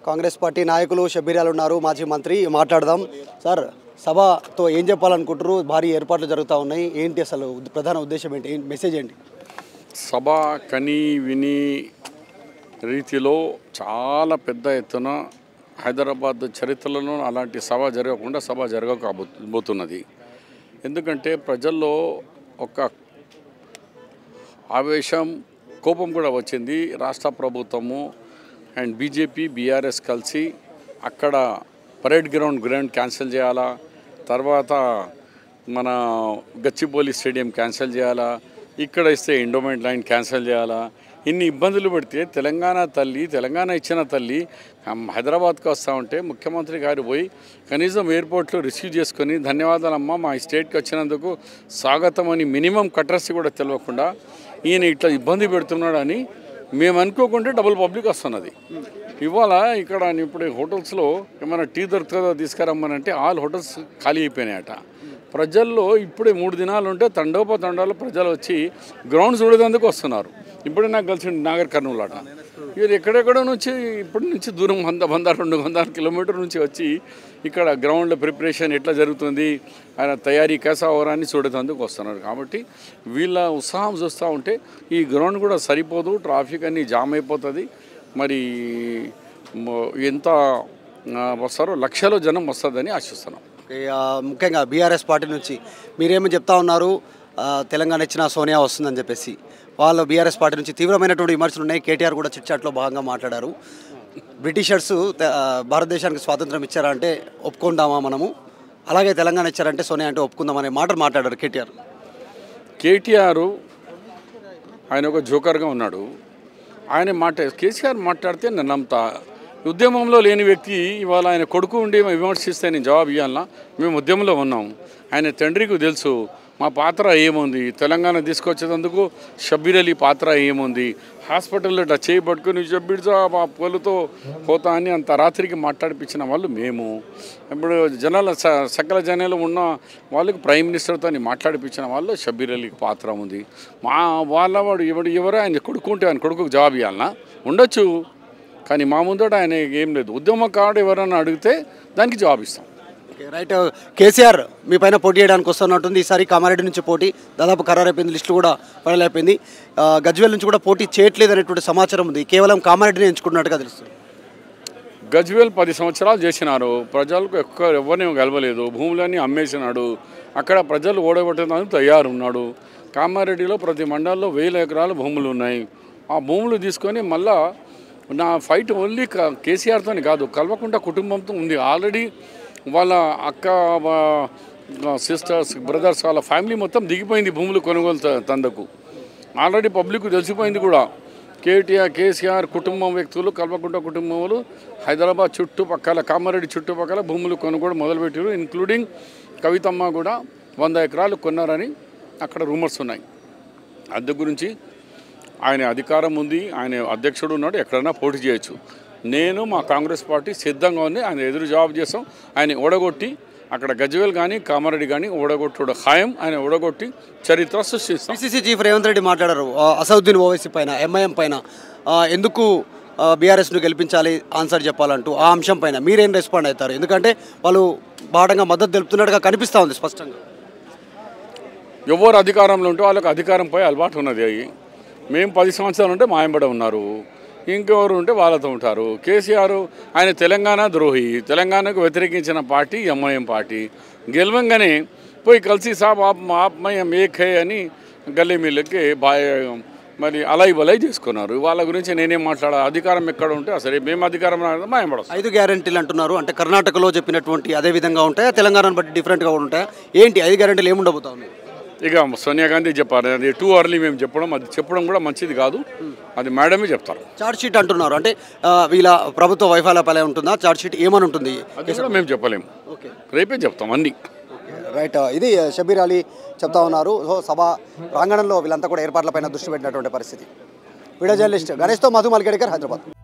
Congress party నాయకులు షబ్బీరాలు ఉన్నారు మాజీ మంత్రి మాట్లాడదాం సార్ సభతో ఏం చెప్పాలనుకుంటారు భారీ ఏర్పాట్లు జరుగుతూ ఉన్నాయి ఏంటి అసలు ఉద్- ప్రధాన ఉద్దేశం ఏంటి ఏంటి మెసేజ్ ఏంటి సభ కని విని రీతిలో చాలా పెద్ద ఎత్తున హైదరాబాద్ చరిత్రలో అలాంటి సభ జరగకుండా సభ జరగకపోతున్నది ఎందుకంటే ప్రజల్లో ఒక ఆవేశం కోపం కూడా వచ్చింది రాష్ట్ర ప్రభుత్వము అండ్ బీజేపీ బీఆర్ఎస్ కలిసి అక్కడ పరేడ్ గ్రౌండ్ గ్రౌండ్ క్యాన్సిల్ చేయాలా తర్వాత మన గచ్చిబౌలి స్టేడియం క్యాన్సిల్ చేయాలా ఇక్కడ ఇస్తే ఎండోమెంట్ లైన్ క్యాన్సిల్ చేయాలా ఇన్ని ఇబ్బందులు పెడితే తెలంగాణ తల్లి తెలంగాణ ఇచ్చిన తల్లి హమ్ హైదరాబాద్కి వస్తూ ఉంటే ముఖ్యమంత్రి గారు పోయి కనీసం ఎయిర్పోర్ట్లో రిసీవ్ చేసుకొని ధన్యవాదాలమ్మా మా స్టేట్కి వచ్చినందుకు స్వాగతం అని మినిమం కట్రసి కూడా తెలియకుండా ఈయన ఇట్లా ఇబ్బంది పెడుతున్నాడని మేము అనుకోకుంటే డబుల్ పబ్లిక్ వస్తున్నది ఇవాళ ఇక్కడ ఇప్పుడు హోటల్స్లో ఏమైనా టీ దొరుకుతుందో తీసుకురమ్మనంటే ఆల్ హోటల్స్ ఖాళీ అయిపోయినాయట ప్రజల్లో ఇప్పుడే మూడు దినాలు ఉంటే తండోపతండాలు ప్రజలు వచ్చి గ్రౌండ్ చూడేందుకు వస్తున్నారు ఇప్పుడే నాకు కలిసి నాగర్ కర్నూలు అట వీరు ఎక్కడెక్కడో నుంచి ఇప్పటి నుంచి దూరం వంద వంద రెండు వందల కిలోమీటర్ నుంచి వచ్చి ఇక్కడ గ్రౌండ్ ప్రిపరేషన్ ఎట్లా జరుగుతుంది ఆయన తయారీ కేసావరాన్ని చూడేందుకు వస్తున్నారు కాబట్టి వీళ్ళ ఉత్సాహం చూస్తూ ఉంటే ఈ గ్రౌండ్ కూడా సరిపోదు ట్రాఫిక్ అన్నీ జామ్ అయిపోతుంది మరి మ- ఎంత ఆ, వస్తారో లక్షల జనం వస్తుందని ఆశిస్తున్నాం ఓకే, ఆ, ముఖ్యంగా బీఆర్ఎస్ పార్టీ నుంచి మీరేమో చెప్తా ఉన్నారు ఆ, తెలంగాణ ఇచ్చిన సోనియా వస్తుందని చెప్పేసి వాళ్ళు బీఆర్ఎస్ పార్టీ నుంచి తీవ్రమైనటువంటి విమర్శలు ఉన్నాయి కేటీఆర్ కూడా చిట్చాట్లో భాగంగా మాట్లాడారు బ్రిటిషర్స్ తె- ఆ, భారతదేశానికి స్వాతంత్రం ఇచ్చారా అంటే ఒప్పుకుందామా మనము అలాగే తెలంగాణ ఇచ్చారంటే సోనియా అంటే ఒప్పుకుందాం అనే మాటలు మాట్లాడారు కేటీఆర్ కేటీఆర్ ఆయన ఒక జోకర్గా ఉన్నాడు ఆయన మాట కేసీఆర్ మాట్లాడితే నేను నమ్ముతా ఉద్యమంలో లేని వ్యక్తి ఇవాళ ఆయన కొడుకు ఉండి విమర్శిస్తే నేను జవాబు ఇవ్వాలన్నా మేము ఉద్యమంలో ఉన్నాం ఆయన తండ్రికి తెలుసు మా పాత్ర ఏముంది తెలంగాణ తీసుకొచ్చేందుకు షబ్బీర్ అలీ పాత్ర ఏముంది హాస్పిటల్లో టచ్ చేయి పట్టుకుని షబ్బీర్ సాబ్ ఆ పొలతో పోతా అని అంత రాత్రికి మాట్లాడిపించిన వాళ్ళు మేము ఇప్పుడు జనాల స- సకల జనాలు ఉన్న వాళ్ళకి ప్రైమ్ మినిస్టర్తో మాట్లాడిపించిన వాళ్ళు షబ్బీర్ అలీకి పాత్ర ఉంది మా వాళ్ళ వాడు ఎవడు ఎవరు ఆయన కొడుకుంటే ఆయన కొడుకుకు జవాబు ఇవ్వాలన్నా ఉండొచ్చు కానీ మా ముందట ఆయన ఏం లేదు ఉద్యమకారుడు ఎవరన్నా అడిగితే దానికి జవాబు ఇస్తాం ఓకే, రైట్ కేసీఆర్ మీ పైన పోటీ చేయడానికి వస్తున్నట్టుంది ఈసారి కామారెడ్డి నుంచి పోటీ దాదాపు ఖరారైపోయింది లిస్టు కూడా ఫైనల్ అయిపోయింది ఆ, గజ్వేల్ నుంచి కూడా పోటీ చేయట్లేదు అనేటువంటి సమాచారం ఉంది కేవలం కామారెడ్డిని ఎంచుకున్నట్టుగా తెలుస్తుంది గజ్వేల్ పది సంవత్సరాలు చేసినారు ప్రజలకు ఎక్కువ ఎవరిని గెలవలేదు భూములన్నీ అమ్మేసినాడు అక్కడ ప్రజలు ఓడగొట్టడానికి తయారున్నాడు కామారెడ్డిలో ప్రతి మండలంలో వేల ఎకరాల భూములు ఉన్నాయి ఆ భూములు తీసుకొని మళ్ళా నా ఫైట్ ఓన్లీ క- కేసీఆర్తో కాదు కల్వకుంట కుటుంబంతో ఉంది ఆల్రెడీ వాళ్ళ అక్క సిస్టర్స్ బ్రదర్స్ వాళ్ళ ఫ్యామిలీ మొత్తం దిగిపోయింది భూములు కొనుగోలు త- తందకు ఆల్రెడీ పబ్లిక్ తెలిసిపోయింది కూడా కేటీఆర్ కేసీఆర్ కుటుంబం వ్యక్తులు కల్వకుంట కుటుంబములు హైదరాబాద్ చుట్టుపక్కల కామారెడ్డి చుట్టుపక్కల భూములు కొనుగోలు మొదలుపెట్టారు ఇన్క్లూడింగ్ కవితమ్మ కూడా వంద ఎకరాలు కొన్నారని అక్కడ రూమర్స్ ఉన్నాయి అందు గురించి ఆయన అధికారం ఉంది ఆయన అధ్యక్షుడు ఉన్నాడు ఎక్కడైనా పోటీ చేయొచ్చు నేను మా కాంగ్రెస్ పార్టీ సిద్ధంగా ఉంది ఆయన ఎదురు జవాబు చేస్తాం ఆయన ఓడగొట్టి అక్కడ గజ్వేల్ కానీ కామారెడ్డి కానీ ఓడగొట్టుడు ఖాయం ఆయన ఓడగొట్టి చరిత్ర సృష్టిస్తాం పిసిసి చీఫ్ రేవంత్ రెడ్డి మాట్లాడారు ఆ, అసదుద్దీన్ ఓవైసీ పైన ఎంఐఎం పైన ఆ, ఎందుకు బీఆర్ఎస్ను గెలిపించాలి ఆన్సర్ చెప్పాలంటూ ఆ అంశం పైన మీరేం రెస్పాండ్ అవుతారు ఎందుకంటే వాళ్ళు బాడంగా మద్దతు తెలుపుతున్నట్టుగా కనిపిస్తూ ఉంది స్పష్టంగా ఎవరు అధికారంలో ఉంటే వాళ్ళకి అధికారంపై అలవాటు ఉన్నది అవి మేము పది సంవత్సరాలు ఉంటే మాయంబడ ఉన్నారు ఇంకెవరు ఉంటే వాళ్ళతో ఉంటారు కేసీఆర్ ఆయన తెలంగాణ ద్రోహి తెలంగాణకు వ్యతిరేకించిన పార్టీ ఎంఐఎం పార్టీ గెలవంగానే పోయి కలిసి సాబ్ ఆప్ ఆప్ మయం ఏక్ హే అని గల్లీ మిల్లకి బాయ్ మరి అలై బలై చేసుకున్నారు వాళ్ళ గురించి నేనేం మాట్లాడా అధికారం ఎక్కడ ఉంటే అసలు మేము అధికారం మాయంబడ ఐదు గ్యారెంటీలు అంటున్నారు అంటే కర్ణాటకలో చెప్పినటువంటి అదే విధంగా ఉంటాయా తెలంగాణను బట్టి డిఫరెంట్గా ఉంటాయా ఏంటి ఐదు గ్యారెంటీలు ఏముండబోతా ఉన్నాయి ఇక సోనియా గాంధీ చెప్పారు అది టూ అర్లీ మేము చెప్పడం అది చెప్పడం కూడా మంచిది కాదు అది మేడమే చెప్తారు చార్జ్ షీట్ అంటున్నారు అంటే ఆ, వీళ్ళ ప్రభుత్వ వైఫల్యపాలే ఉంటుందా చార్జ్ షీట్ ఏమని ఉంటుంది అది కూడా మేము చెప్పలేము ఓకే రేపే చెప్తాం అన్నీ రైట్ ఇది షబీర్ అలీ చెప్తా ఉన్నారు సో సభ ప్రాంగణంలో వీళ్ళంతా కూడా ఏర్పాట్లపైన దృష్టి పెట్టినటువంటి పరిస్థితి వీడియో జర్నలిస్ట్ గణేష్తో మధు మల్కేడికర్ హైదరాబాద్